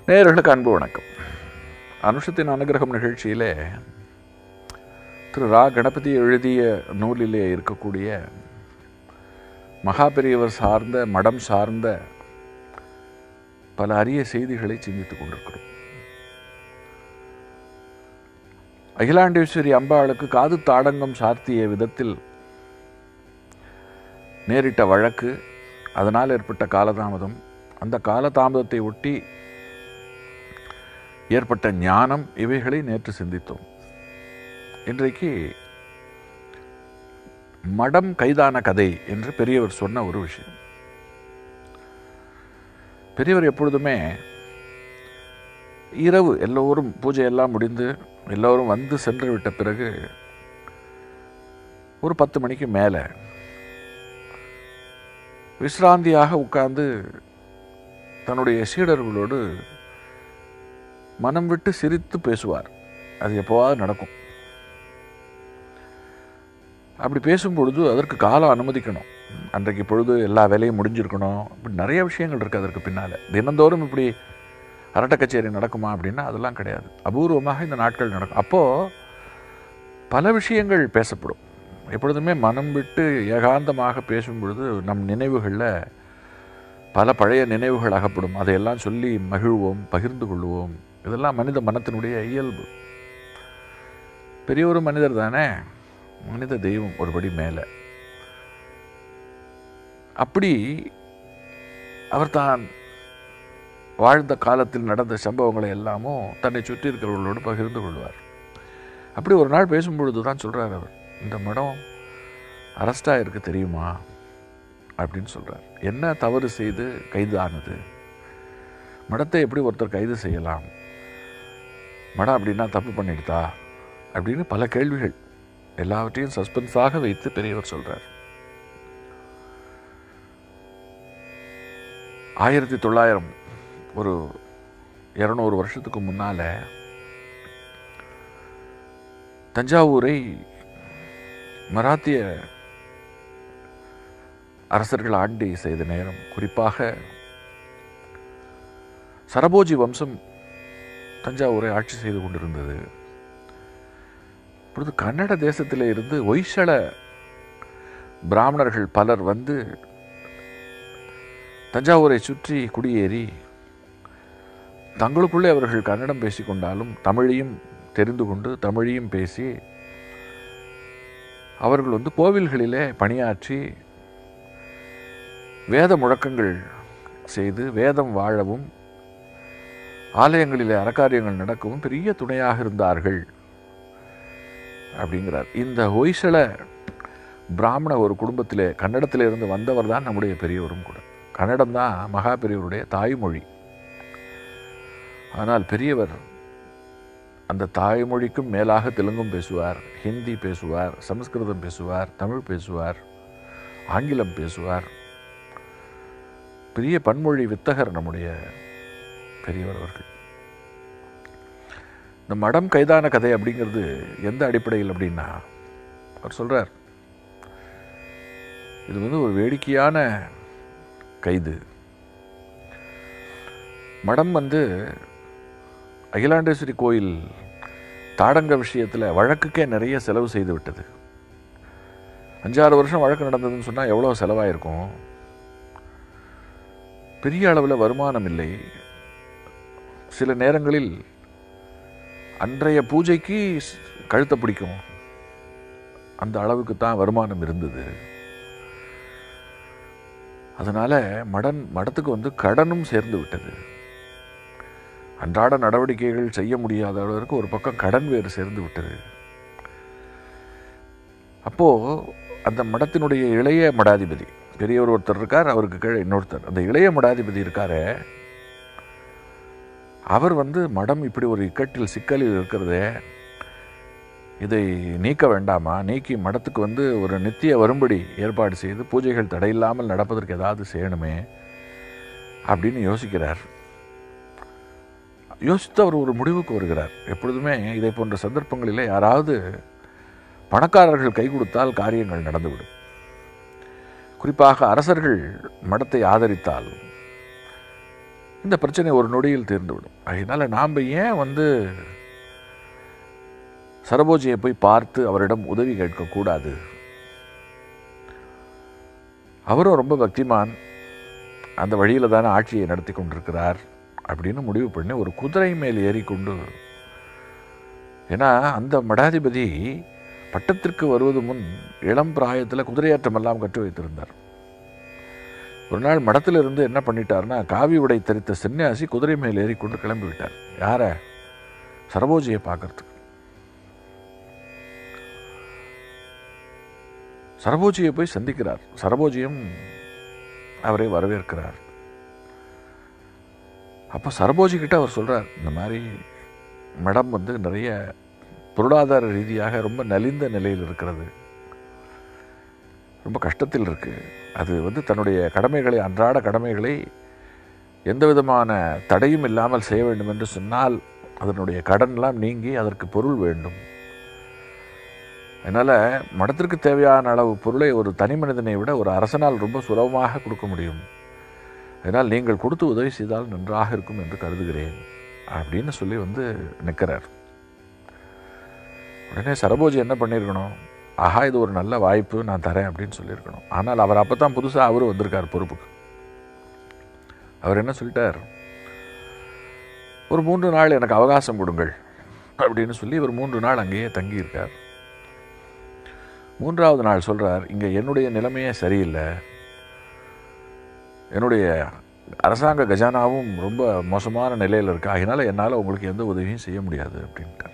நேயர்களுக்கு அன்பு வணக்கம் அனுஷத்தின் அனுகிரகம் நிகழ்ச்சியிலே திரு ரா கணபதி எழுதிய நூலிலே இருக்கக்கூடிய மகாபெரியவர் சார்ந்த மடம் சார்ந்த பல அரிய செய்திகளை சிந்தித்துக் கொண்டிருக்கிறோம் அகிலாண்டேஸ்வரி அம்பாளுக்கு காது தாடங்கம் சார்த்திய விதத்தில் நேரிட்ட வழக்கு அதனால் ஏற்பட்ட காலதாமதம் அந்த காலதாமதத்தை ஒட்டி ஏற்பட்ட ஞானம் இவைகளை நேற்று சிந்தித்தோம் இன்றைக்கு மடம் கைதான கதை என்று பெரியவர் சொன்ன ஒரு விஷயம் பெரியவர் எப்பொழுதுமே இரவு எல்லோரும் பூஜை எல்லாம் முடிந்து எல்லோரும் வந்து சென்று விட்ட பிறகு ஒரு பத்து மணிக்கு மேலே விசிராந்தியாக உட்கார்ந்து தன்னுடைய சீடர்களோடு மனம் விட்டு சிரித்து பேசுவார் அது எப்போவாவது நடக்கும் அப்படி பேசும் பொழுது அதற்கு காலம் அனுமதிக்கணும் அன்றைக்கு பொழுது எல்லா வேலையும் முடிஞ்சிருக்கணும் இப்படி நிறைய விஷயங்கள் இருக்குது அதற்கு பின்னால் தினந்தோறும் இப்படி அரட்டை கச்சேரி நடக்குமா அப்படின்னா அதெல்லாம் கிடையாது அபூர்வமாக இந்த நாட்கள் நடக்கும் அப்போது பல விஷயங்கள் பேசப்படும் எப்பொழுதுமே மனம் விட்டு ஏகாந்தமாக பேசும் பொழுது நம் நினைவுகளில் பல பழைய நினைவுகள் அகப்படும் அதையெல்லாம் சொல்லி மகிழ்வோம் பகிர்ந்து கொள்வோம் இதெல்லாம் மனித மனத்தினுடைய இயல்பு பெரிய ஒரு மனிதர் தானே மனித தெய்வம் ஒருபடி மேலே அப்படி அவர் தான் வாழ்ந்த காலத்தில் நடந்த சம்பவங்களை எல்லாமும் தன்னை சுற்றி இருக்கிறவர்களோடு பகிர்ந்து கொள்வார் அப்படி ஒரு நாள் பேசும்பொழுது தான் சொல்கிறார் அவர் இந்த மடம் அரெஸ்டாக இருக்கு தெரியுமா அப்படின்னு சொல்கிறார் என்ன தவறு செய்து கைது ஆனது மடத்தை எப்படி ஒருத்தர் கைது செய்யலாம் மடம் அப்படின்னா தப்பு பண்ணிடுதா அப்படின்னு பல கேள்விகள் எல்லாவற்றையும் சஸ்பென்ஸாக வைத்து பெரியவர் சொல்கிறார் ஆயிரத்தி தொள்ளாயிரம் ஒரு இரநூறு வருஷத்துக்கு முன்னால் தஞ்சாவூரை மராத்திய அரசர்கள் ஆண்டி செய்த நேரம் குறிப்பாக சரபோஜி வம்சம் தஞ்சாவூரை ஆட்சி செய்து கொண்டிருந்தது இப்பொழுது கன்னட தேசத்திலே இருந்து ஒய்சள பிராமணர்கள் பலர் வந்து தஞ்சாவூரை சுற்றி குடியேறி தங்களுக்குள்ளே அவர்கள் கன்னடம் பேசிக்கொண்டாலும் தமிழையும் தெரிந்து கொண்டு தமிழையும் பேசி அவர்கள் வந்து கோவில்களிலே பணியாற்றி வேத முழக்கங்கள் செய்து வேதம் வாழவும் ஆலயங்களிலே அறக்காரியங்கள் நடக்கவும் பெரிய துணையாக இருந்தார்கள் அப்படிங்கிறார் இந்த ஹொய்சல பிராமண ஒரு குடும்பத்திலே கன்னடத்திலிருந்து வந்தவர் தான் நம்முடைய பெரியவரும் கூட கன்னடம் தான் மகா பெரியவருடைய தாய்மொழி ஆனால் பெரியவர் அந்த தாய்மொழிக்கும் மேலாக தெலுங்கும் பேசுவார் ஹிந்தி பேசுவார் சமஸ்கிருதம் பேசுவார் தமிழ் பேசுவார் ஆங்கிலம் பேசுவார் பெரிய பன்மொழி வித்தகர் நம்முடைய பெரியவர் அவர்கள் இந்த மடம் கைதான கதை அப்படிங்கிறது எந்த அடிப்படையில் அப்படின்னா அவர் சொல்கிறார் இது வந்து ஒரு வேடிக்கையான கைது மடம் வந்து அகிலாண்டேஸ்வரி கோயில் தாடங்க விஷயத்தில் வழக்குக்கே நிறைய செலவு செய்து விட்டது அஞ்சாறு வருஷம் வழக்கு நடந்ததுன்னு சொன்னால் எவ்வளோ செலவாயிருக்கும் பெரிய அளவில் வருமானம் இல்லை சில நேரங்களில் அன்றைய பூஜைக்கு கழுத்தை பிடிக்கும் அந்த அளவுக்கு தான் வருமானம் இருந்தது அதனால் மடன் மடத்துக்கு வந்து கடனும் சேர்ந்து விட்டது அன்றாட நடவடிக்கைகள் செய்ய முடியாத அளவிற்கு ஒரு பக்கம் கடன் வேறு சேர்ந்து விட்டது அப்போது அந்த மடத்தினுடைய இளைய மடாதிபதி பெரியவர் ஒருத்தர் இருக்கார் அவருக்கு கீழே இன்னொருத்தர் அந்த இளைய மடாதிபதி இருக்காரு அவர் வந்து மடம் இப்படி ஒரு இக்கட்டில் சிக்கலில் இருக்கிறதே இதை நீக்க வேண்டாமா நீக்கி மடத்துக்கு வந்து ஒரு நித்திய வரும்படி ஏற்பாடு செய்து பூஜைகள் தடையில்லாமல் நடப்பதற்கு ஏதாவது செய்யணுமே அப்படின்னு யோசிக்கிறார் யோசித்து அவர் ஒரு முடிவுக்கு வருகிறார் எப்பொழுதுமே இதை போன்ற சந்தர்ப்பங்களிலே யாராவது பணக்காரர்கள் கை கொடுத்தால் காரியங்கள் நடந்துவிடும் குறிப்பாக அரசர்கள் மடத்தை ஆதரித்தால் இந்த பிரச்சனை ஒரு நொடியில் தீர்ந்துவிடும் அதனால் நாம் ஏன் வந்து சரபோஜியை போய் பார்த்து அவரிடம் உதவி கேட்கக்கூடாது அவரும் ரொம்ப பக்திமான் அந்த வழியில் தானே ஆட்சியை நடத்தி கொண்டிருக்கிறார் அப்படின்னு முடிவு பண்ணி ஒரு குதிரை மேல் ஏறிக்கொண்டு ஏன்னா அந்த மடாதிபதி பட்டத்திற்கு வருவது முன் இளம் பிராயத்தில் குதிரையாட்டம் எல்லாம் கற்று வைத்திருந்தார் ஒரு நாள் மடத்திலிருந்து என்ன பண்ணிட்டார்னா காவி உடை தரித்த சன்னியாசி குதிரை மேல் ஏறிக்கொண்டு கிளம்பி விட்டார் யாரை சரபோஜியை பார்க்கறதுக்கு சரபோஜியை போய் சந்திக்கிறார் சரபோஜியும் அவரை வரவேற்கிறார் அப்போ சரபோஜி கிட்ட அவர் சொல்றார் இந்த மாதிரி மடம் வந்து நிறைய பொருளாதார ரீதியாக ரொம்ப நலிந்த நிலையில் இருக்கிறது ரொம்ப கஷ்டத்தில் இருக்கு அது வந்து தன்னுடைய கடமைகளை அன்றாட கடமைகளை எந்த விதமான தடையும் இல்லாமல் செய்ய வேண்டும் என்று சொன்னால் அதனுடைய கடன்லாம் நீங்கி அதற்கு பொருள் வேண்டும் அதனால் மடத்திற்கு தேவையான அளவு பொருளை ஒரு தனி மனிதனை விட ஒரு அரசனால் ரொம்ப சுலபமாக கொடுக்க முடியும் அதனால் நீங்கள் கொடுத்து உதவி செய்தால் நன்றாக இருக்கும் என்று கருதுகிறேன் அப்படின்னு சொல்லி வந்து நிற்கிறார் உடனே சரபோஜி என்ன பண்ணியிருக்கணும் ஆஹா இது ஒரு நல்ல வாய்ப்பு நான் தரேன் அப்படின்னு சொல்லியிருக்கணும் ஆனால் அவர் அப்போ தான் புதுசாக அவரும் வந்திருக்கார் பொறுப்புக்கு அவர் என்ன சொல்லிட்டார் ஒரு மூன்று நாள் எனக்கு அவகாசம் கொடுங்கள் அப்படின்னு சொல்லி இவர் மூன்று நாள் அங்கேயே தங்கியிருக்கார் மூன்றாவது நாள் சொல்கிறார் இங்கே என்னுடைய நிலைமையே சரியில்லை என்னுடைய அரசாங்க கஜானாவும் ரொம்ப மோசமான நிலையில் இருக்கு அதனால் என்னால் உங்களுக்கு எந்த உதவியும் செய்ய முடியாது அப்படின்ட்டார்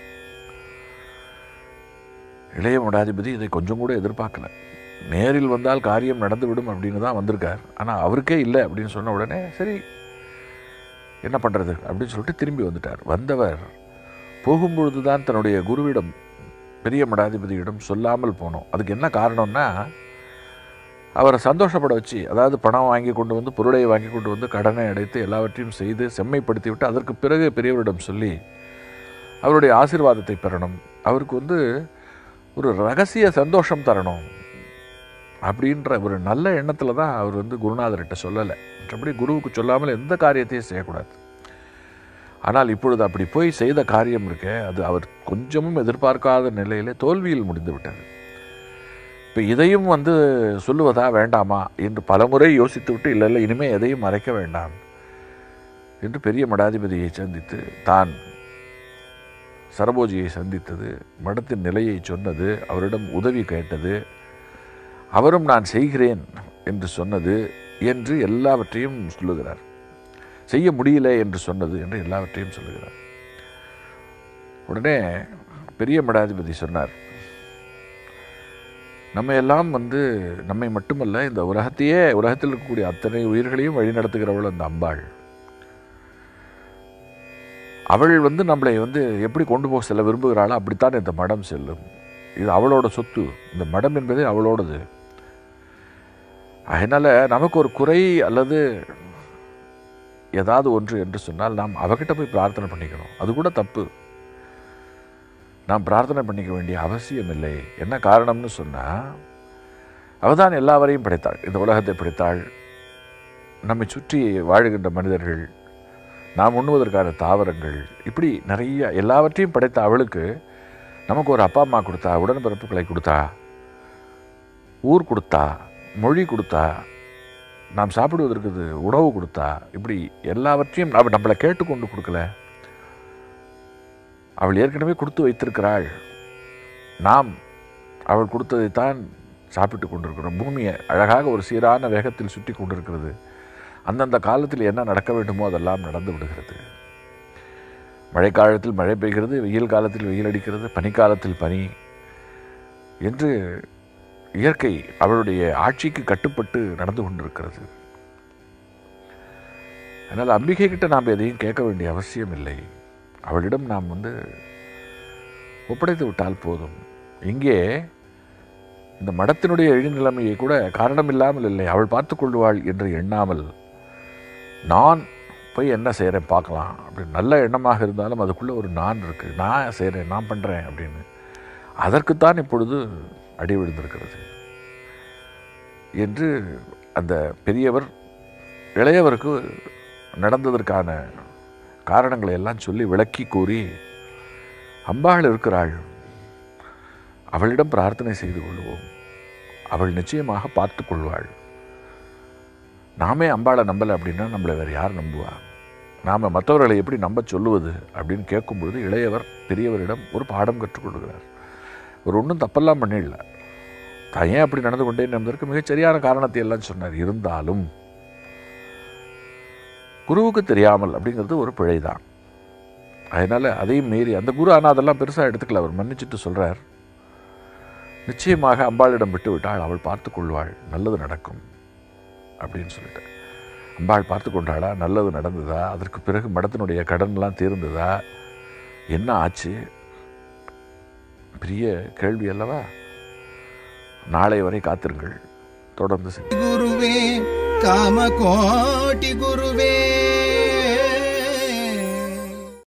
இளைய மடாதிபதி இதை கொஞ்சம் கூட எதிர்பார்க்கல நேரில் வந்தால் காரியம் நடந்துவிடும் அப்படின்னு தான் வந்திருக்கார் ஆனால் அவருக்கே இல்லை அப்படின்னு சொன்ன உடனே சரி என்ன பண்ணுறது அப்படின்னு சொல்லிட்டு திரும்பி வந்துட்டார் வந்தவர் போகும்பொழுது தான் தன்னுடைய குருவிடம் பெரிய மடாதிபதியிடம் சொல்லாமல் போனோம் அதுக்கு என்ன காரணம்னா அவரை சந்தோஷப்பட வச்சு அதாவது பணம் வாங்கி கொண்டு வந்து பொருளை வாங்கி கொண்டு வந்து கடனை அடைத்து எல்லாவற்றையும் செய்து செம்மைப்படுத்தி விட்டு அதற்கு பிறகு பெரியவரிடம் சொல்லி அவருடைய ஆசீர்வாதத்தை பெறணும் அவருக்கு வந்து ஒரு ரகசிய சந்தோஷம் தரணும் அப்படின்ற ஒரு நல்ல எண்ணத்தில் தான் அவர் வந்து குருநாதர்கிட்ட சொல்லலை மற்றபடி குருவுக்கு சொல்லாமல் எந்த காரியத்தையும் செய்யக்கூடாது ஆனால் இப்பொழுது அப்படி போய் செய்த காரியம் இருக்கே அது அவர் கொஞ்சமும் எதிர்பார்க்காத நிலையிலே தோல்வியில் முடிந்து விட்டது இப்போ இதையும் வந்து சொல்லுவதா வேண்டாமா என்று பலமுறை யோசித்து விட்டு இல்லை இல்லை இனிமேல் எதையும் மறைக்க வேண்டாம் என்று பெரிய மடாதிபதியை சந்தித்து தான் சரபோஜியை சந்தித்தது மடத்தின் நிலையை சொன்னது அவரிடம் உதவி கேட்டது அவரும் நான் செய்கிறேன் என்று சொன்னது என்று எல்லாவற்றையும் சொல்லுகிறார் செய்ய முடியல என்று சொன்னது என்று எல்லாவற்றையும் சொல்லுகிறார் உடனே பெரிய மடாதிபதி சொன்னார் நம்ம எல்லாம் வந்து நம்மை மட்டுமல்ல இந்த உலகத்தையே உலகத்தில் இருக்கக்கூடிய அத்தனை உயிர்களையும் வழிநடத்துகிறவள் அந்த அம்பாள் அவள் வந்து நம்மளை வந்து எப்படி கொண்டு போக செல்ல விரும்புகிறாளோ அப்படித்தான் இந்த மடம் செல்லும் இது அவளோட சொத்து இந்த மடம் என்பதே அவளோடது அதனால் நமக்கு ஒரு குறை அல்லது ஏதாவது ஒன்று என்று சொன்னால் நாம் அவகிட்ட போய் பிரார்த்தனை பண்ணிக்கணும் அது கூட தப்பு நாம் பிரார்த்தனை பண்ணிக்க வேண்டிய அவசியம் இல்லை என்ன காரணம்னு சொன்னால் அவதான் எல்லாவரையும் படைத்தாள் இந்த உலகத்தை படைத்தாள் நம்மை சுற்றி வாழுகின்ற மனிதர்கள் நாம் உண்ணுவதற்கான தாவரங்கள் இப்படி நிறைய எல்லாவற்றையும் படைத்த அவளுக்கு நமக்கு ஒரு அப்பா அம்மா கொடுத்தா உடன்பிறப்புகளை கொடுத்தா ஊர் கொடுத்தா மொழி கொடுத்தா நாம் சாப்பிடுவதற்கு உணவு கொடுத்தா இப்படி எல்லாவற்றையும் அவள் நம்மளை கேட்டுக்கொண்டு கொடுக்கல அவள் ஏற்கனவே கொடுத்து வைத்திருக்கிறாள் நாம் அவள் கொடுத்ததைத்தான் சாப்பிட்டு கொண்டிருக்கிறோம் பூமியை அழகாக ஒரு சீரான வேகத்தில் சுற்றி கொண்டிருக்கிறது அந்தந்த காலத்தில் என்ன நடக்க வேண்டுமோ அதெல்லாம் நடந்து விடுகிறது மழைக்காலத்தில் மழை பெய்கிறது வெயில் காலத்தில் வெயில் அடிக்கிறது பனிக்காலத்தில் பனி என்று இயற்கை அவளுடைய ஆட்சிக்கு கட்டுப்பட்டு நடந்து கொண்டிருக்கிறது அதனால் அம்பிகை கிட்ட நாம் எதையும் கேட்க வேண்டிய அவசியம் இல்லை அவளிடம் நாம் வந்து ஒப்படைத்து விட்டால் போதும் இங்கே இந்த மடத்தினுடைய எழுநிலைமையை கூட காரணமில்லாமல் இல்லை அவள் பார்த்து கொள்வாள் என்று எண்ணாமல் நான் போய் என்ன செய்கிறேன் பார்க்கலாம் அப்படி நல்ல எண்ணமாக இருந்தாலும் அதுக்குள்ளே ஒரு நான் இருக்குது நான் செய்கிறேன் நான் பண்ணுறேன் அப்படின்னு அதற்குத்தான் இப்பொழுது அடி விழுந்திருக்கிறது என்று அந்த பெரியவர் இளையவருக்கு நடந்ததற்கான காரணங்களை எல்லாம் சொல்லி விளக்கி கூறி அம்பாள் இருக்கிறாள் அவளிடம் பிரார்த்தனை செய்து கொள்வோம் அவள் நிச்சயமாக பார்த்து கொள்வாள் நாமே அம்பாளை நம்பலை அப்படின்னா நம்மளை வேறு யார் நம்புவா நாம் மற்றவர்களை எப்படி நம்ப சொல்லுவது அப்படின்னு கேட்கும் பொழுது இளையவர் பெரியவரிடம் ஒரு பாடம் கற்றுக்கொள்கிறார் ஒரு ஒன்றும் தப்பெல்லாம் பண்ணிடல தான் ஏன் அப்படி நடந்து கொண்டேன் என்பதற்கு மிகச் சரியான காரணத்தை எல்லாம் சொன்னார் இருந்தாலும் குருவுக்கு தெரியாமல் அப்படிங்கிறது ஒரு பிழைதான் அதனால் அதையும் மீறி அந்த குரு ஆனால் அதெல்லாம் பெருசாக எடுத்துக்கல அவர் மன்னிச்சுட்டு சொல்கிறார் நிச்சயமாக அம்பாளிடம் விட்டு விட்டால் அவள் பார்த்து கொள்வாள் நல்லது நடக்கும் அப்படின்னு சொல்லிட்டு அம்பாள் பார்த்து கொண்டாளா நல்லது நடந்ததா அதற்கு பிறகு மடத்தினுடைய கடன்லாம் தீர்ந்ததா என்ன ஆச்சு பெரிய கேள்வி அல்லவா நாளை வரை காத்திருங்கள் தொடர்ந்து சென்று ಗುರುವೇ ಕಾಮಕೋಟಿ ಗುರುವೇ